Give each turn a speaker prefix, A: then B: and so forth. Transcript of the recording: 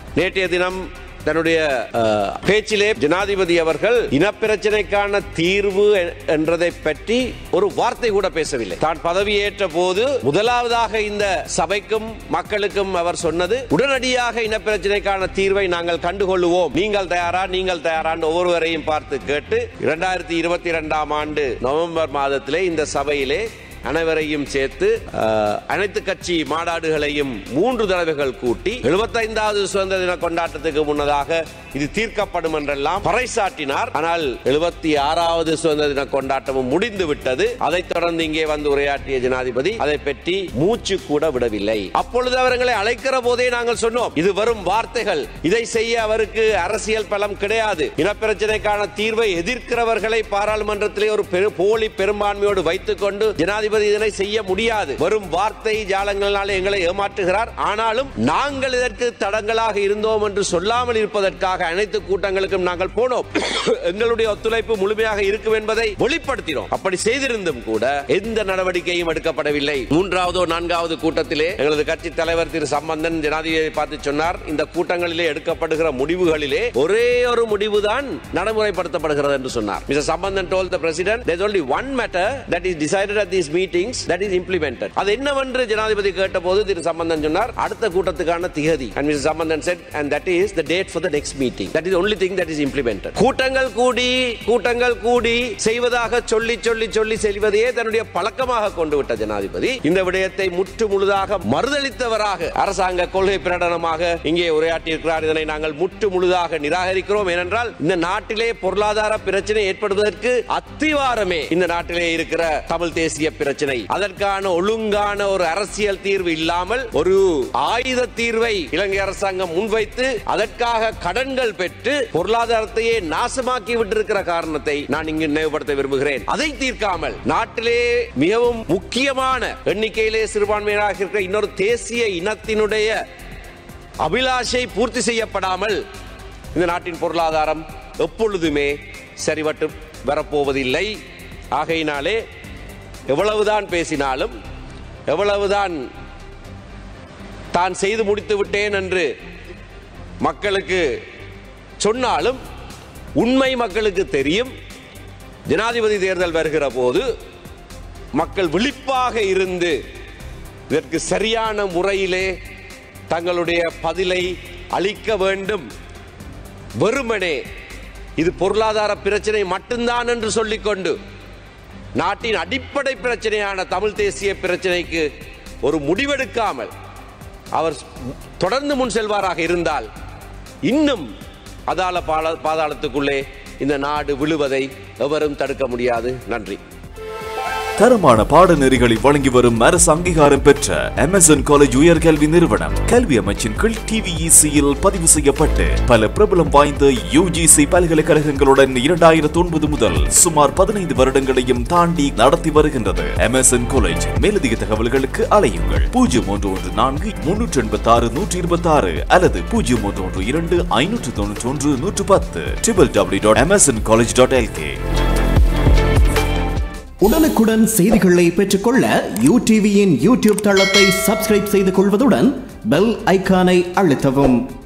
A: நேற்றைய தினம் தன்னுடைய அஹ், பேச்சிலே ஜனாதிபதி அவர்கள் இனப்பிரச்சனைக்கான தீர்வு எ- என்றதை பற்றி ஒரு வார்த்தை கூட பேசவில்லை தான் பதவியேற்ற போது முதலாவதாக இந்த சபைக்கும் மக்களுக்கும் அவர் சொன்னது உடனடியாக இனப்பிரச்சனைக்கான தீர்வை நாங்கள் கண்டுகொள்ளுவோம் நீங்கள் தயாரா நீங்கள் தயாரான்னு ஒவ்வொருவரையும் பார்த்து கேட்டு இரண்டாயிரத்தி இருபத்தி இரண்டாம் ஆண்டு நவம்பர் மாதத்திலே இந்த சபையிலே அனைவரையும் சேர்த்து அஹ், அனைத்து கட்சி மாநாடுகளையும் மூன்று தடவைகள் கூட்டி 75வது சுதந்திர தின கொண்டாட்டத்துக்கு முன்னதாக இது தீர்க்கப்படும் என்றெல்லாம் பறைசாட்டினார் ஆனால் எழுபத்தி ஆறாவது சுதந்திர தின கொண்டாட்டமும் முடிந்து விட்டது அதைத் தொடர்ந்து இங்கே வந்து உரையாற்றிய ஜனாதிபதி அதை பற்றி மூச்சு கூட விடவில்லை அப்பொழுது அவர்களை அழைக்கிற போதே நாங்கள் சொன்னோம் இது வெறும் வார்த்தைகள் இதை செய்ய அவருக்கு அரசியல் பலம் கிடையாது இனப்பிரச்சனைக்கான தீர்வை எதிர்க்கிறவர்களை பாராளுமன்றத்திலே ஒரு பெரு- போலி பெரும்பான்மையோடு வைத்துக் கொண்டு ஜனாதிபதி இதனை செய்ய முடியாது வெறும் வார்த்தை ஜாலங்களினாலே எங்களை ஏமாற்றுகிறார் ஆனாலும் நாங்கள் இதற்கு தடங்களாக இருந்தோம் என்று சொல்லாமல் இருப்பதற்காக அனைத்து கூட்டங்களுக்கும் நாங்கள் போனோம் எங்களுடைய ஒத்துழைப்பு முழுமையாக இருக்கும் என்பதை வெளிப்படுத்தினோம் அப்படி செய்திருந்தும் கூட எந்த நடவடிக்கையும் எடுக்கப்படவில்லை மூன்றாவதோ நான்காவது கூட்டத்திலே எங்களது கட்சி தலைவர் திரு சம்பந்தன் ஜனாதிபதியை பார்த்து சொன்னார் இந்த கூட்டங்களிலே எடுக்கப்படுகிற முடிவுகளிலே ஒரே ஒரு முடிவுதான் நடைமுறைப்படுத்தப்படுகிறது என்று சொன்னார் mister Sampanthan told the president there's only one matter that is decided at these meetings that is implemented அது என்னவென்று ஜனாதிபதி கேட்டபோது திரு சம்பந்தன் சொன்னார் அடுத்த கூட்டத்துக்கான திகதி and Mr. Sampanthan said and that is the date for the next meeting that is the only thing that is implemented கூட்டங்கள் கூடி கூட்டங்கள் கூடி செய்வதாக சொல்லி சொல்லி சொல்லி செல்வதையே தன்னுடைய பழக்கமாக கொண்டு விட்ட ஜனாதிபதி இந்த விடயத்தை முற்று முழுதாக மறுதளித்தவராக அரசாங்க கொள்கை பிரகடனமாக இங்கே உரையாற்றியிருக்கிறார் இதனை நாங்கள் முற்று முழுதாக நிராகரிக்கிறோம் ஏனென்றால் இந்த நாட்டிலே பொருளாதார பிரச்சனை ஏற்படுவதற்கு அத்திவாரமே இந்த நாட்டிலே இருக்கிற தமிழ் தேசிய பிரச்சனை அதற்கான ஒழுங்கான ஒரு அரசியல் தீர்வு இல்லாமல் ஒரு ஆயுத தீர்வை இலங்கை அரசாங்கம் முன்வைத்து அதற்காக கடன்கள் பெற்று பொருளாதாரத்தையே நாசமாக்கி விட்டிருக்கிற காரணத்தை நான் இங்கு நினைவுபடுத்த விரும்புகிறேன் அதை தீர்க்காமல் நாட்டிலே மிகவும் முக்கியமான எண்ணிக்கையிலே சிறுபான்மையினராக இருக்கிற இன்னொரு தேசிய இனத்தினுடைய அபிலாஷை பூர்த்தி செய்யப்படாமல் இந்த நாட்டின் பொருளாதாரம் எப்பொழுதுமே சரிவட்டு வரப்போவதில்லை ஆகையினாலே எவ்வளவுதான் பேசினாலும் எவ்வளவுதான் தான் செய்து முடித்து விட்டேன் என்று மக்களுக்கு சொன்னாலும் உண்மை மக்களுக்கு தெரியும் ஜனாதிபதி தேர்தல் வருகிற போது மக்கள் விழிப்பாக இருந்து இதற்கு சரியான முறையிலே தங்களுடைய பதிலை அளிக்க வேண்டும் வெறுமனே இது பொருளாதார பிரச்சனை மட்டும்தான் என்று சொல்லிக்கொண்டு நாட்டின் அடிப்படை பிரச்சனையான தமிழ் தேசிய பிரச்சனைக்கு ஒரு முடிவெடுக்காமல் அவர் தொடர்ந்து முன் செல்வாராக இருந்தால் இன்னும் அதால பால பாதாளத்துக்குள்ளே இந்த நாடு விழுவதை எவரும் தடுக்க முடியாது நன்றி
B: தரமான பாடநெறிகளை வழங்கி வரும் அரசு அங்கீகாரம் பெற்ற அமேசான் காலேஜ் உயர்கல்வி நிறுவனம் கல்வி அமைச்சின் கீழ் டிவிஇசியில் பதிவு செய்யப்பட்டு பல பிரபலம் வாய்ந்த யுஜிசி பல்கலைக்கழகங்களுடன் இரண்டாயிரத்தி ஒன்பது முதல் சுமார் பதினைந்து வருடங்களையும் தாண்டி நடத்தி வருகின்றது அமேசான் காலேஜ் மேலதிக தகவல்களுக்கு அலையுங்கள் பூஜ்ஜியம் ஒன்று ஒன்று நான்கு முன்னூற்றி எண்பத்தி ஆறு நூற்றி இருபத்தி ஆறு அல்லது பூஜ்ஜியம் ஒன்று ஒன்று இரண்டு ஐநூற்று தொண்ணூற்றி ஒன்று நூற்று பத்து triple W dot Amazon college dot LK
C: உடனுக்குடன் செய்திகளை பெற்றுக்கொள்ள யூ டிவியின் யூடியூப் தளத்தை சப்ஸ்கிரைப் செய்து கொள்வதுடன் பெல் ஐகானை அழுத்தவும்